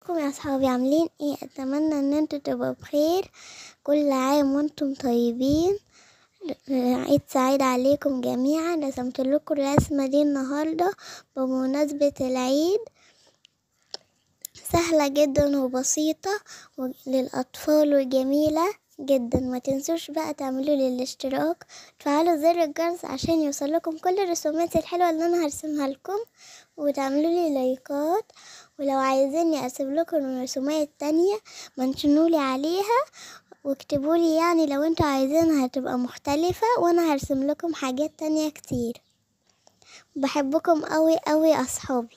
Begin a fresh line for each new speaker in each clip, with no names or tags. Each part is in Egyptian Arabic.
ازيكم يا اصحابي عاملين ايه اتمنى ان انتوا تبقوا بخير كل عام وانتم طيبين عيد سعيد عليكم جميعا رسمت لكم الرسمة دي النهاردة بمناسبة العيد سهلة جدا وبسيطة للأطفال وجميلة جدا ما تنسوش بقى تعملوا لي الاشتراك وتفعلوا زر الجرس عشان يوصلكم كل الرسومات الحلوة اللي انا هرسمها لكم وتعملوا لي لايكات ولو عايزيني ارسم لكم الرسومات التانية منشنولي عليها واكتبولي يعني لو انتوا عايزينها تبقى مختلفة وانا هرسم لكم حاجات تانية كتير بحبكم قوي قوي اصحابي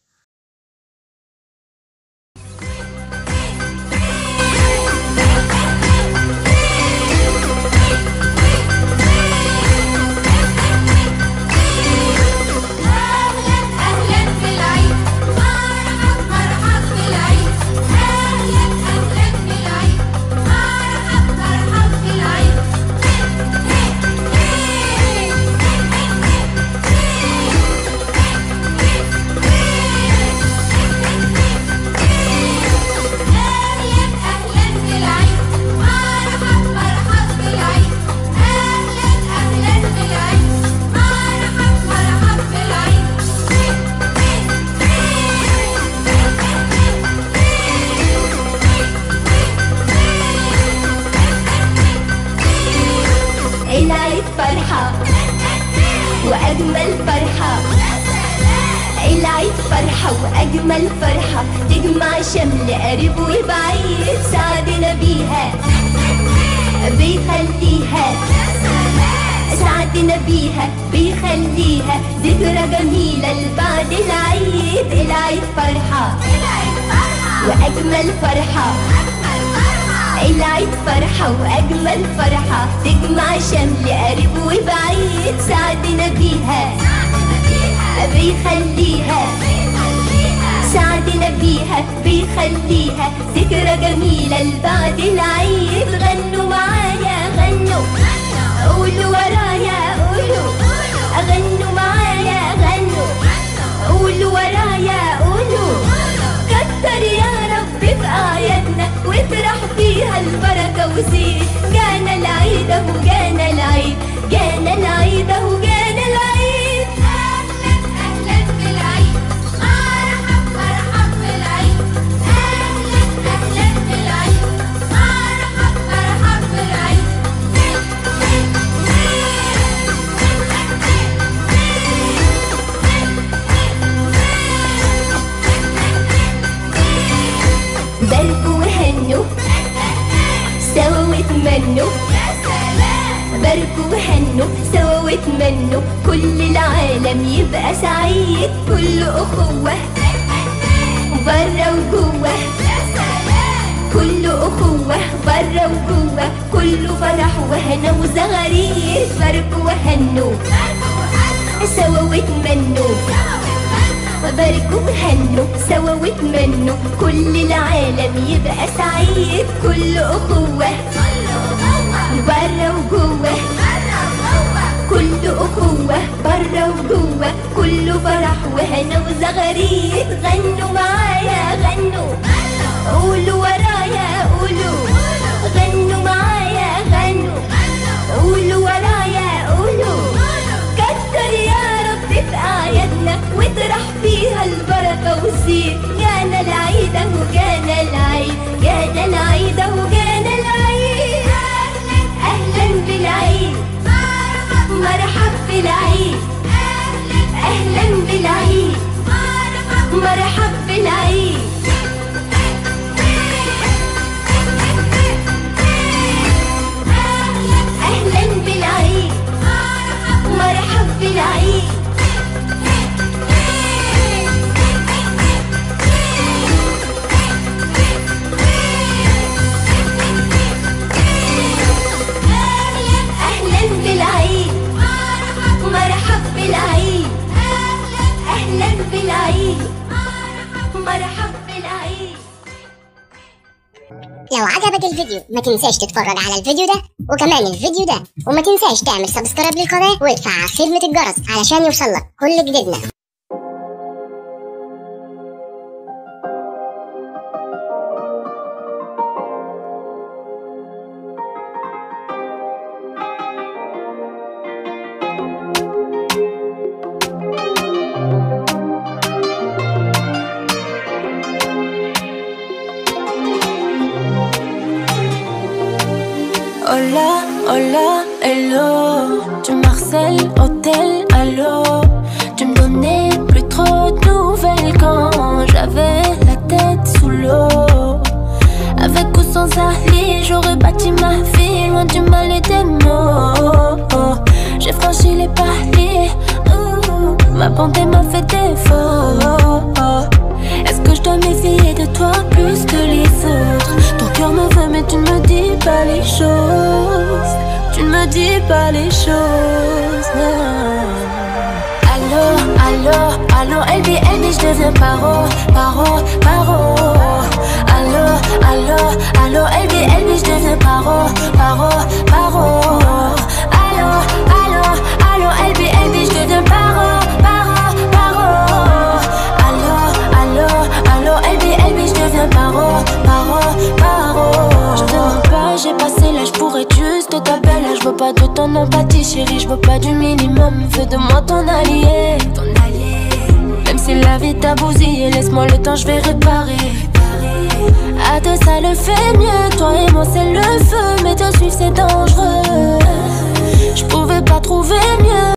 أهلا أهلا بالعيد مرحب مرحب بالعيد أهلا أهلا بالعيد مرحب مرحب بالعيد أهلا أهلا بالعيد مرحب مرحب بالعيد أهلا أهلا بالعيد مرحب مرحب بالعيد
العيد فرحة وأجمل فرحة العيد فرحة وأجمل فرحة تجمع شمل قريب وبعيد سعدنا بيها بيخليها سعدنا بيها بيخليها ذكرى جميلة لبعد العيد العيد فرحة وأجمل فرحة العيد فرحة وأجمل فرحة تجمع شمل قريب وبعيد سعدنا بيها بيخليها سعدنا بيها بيخليها ذكرى جميلة لبعد العيد غنوا معايا غنوا قولوا ورايا قولوا غنوا معايا غنوا قولوا ورايا قولوا كتر يا رب في أعيادنا واطرح فيها البركة وزيد جانا العيد أهو جانا العيد جانا العيد أهو جانا العيد
أهلا أهلا بالعيد مرحب مرحب بالعيد أهلا أهلا بالعيد مرحب مرحب بالعيد
باركوا وهنوا سوا واتمنوا
يا سلام
باركوا وهنوا سوا واتمنوا كل العالم يبقى سعيد كل أخوة برا وجوه
يا سلام
كل أخوة برا وجوه كله فرح وهنا وزغاريد باركوا وهنوا سوا واتمنوا وباركوا وهنوا سوا واتمنوا كل العالم يبقى سعيد كل أخوة برا وجوه كل أخوة برا وجوه كله فرح وهنا وزغاريد غنوا معايا غنوا قولوا ورايا قولوا غنوا معايا غنوا قولوا ورايا قولوا كتر يا رب في أعيادنا واطرح فيها البركة والزين جانا العيد أهو جانا العيد جانا العيد أهو جانا العيد أهلا بالعيد مرحب بالعيد أهلا بالعيد مرحب بالعيد أهلا بالعيد مرحب بالعيد أهلا بالعيد مرحب بالعيد أهلا بالعيد مرحب بالعيد
لو عجبك الفيديو ما تنساش تتفرج على الفيديو ده وكمان الفيديو ده وما تنساش تعمل سبسكرايب للقناة وتفعل خدمة الجرس علشان يوصلك كل جديدنا
Hola, hola, hello. Tu marcelles, hôtel, allô. Tu me donnais plus trop de nouvelles quand j'avais la tête sous l'eau. Avec ou sans Ali, j'aurais bâti ma vie loin du mal et des mots. J'ai franchi les paliers, ouh, ma bonté m'a fait défaut. Est-ce que je dois méfier de toi plus que les autres Ton cœur me veut, mais tu ne me dis pas les choses. Tu ne me dis pas les choses. non. Allô, allô, allô, LB, LB, je deviens paro, paro, paro. Allô, allô, allô, LB, LB, je deviens paro, paro, paro. Allô, allô, allô, LB, LB, je deviens paro, paro, paro. Allô, allô, allô, LB, LB, je deviens paro, paro, paro. Je te mens pas, j'ai passé l'âge pour être juste ta belle. Je veux pas de ton empathie, chérie, je veux pas du minimum. Fais de moi ton allié, ton allié. Même si la vie t'a bousillé, laisse-moi le temps, je vais réparer. À deux, ça le fait mieux. Toi et moi, c'est le feu, mais te suivre, c'est dangereux. Je pouvais pas trouver mieux.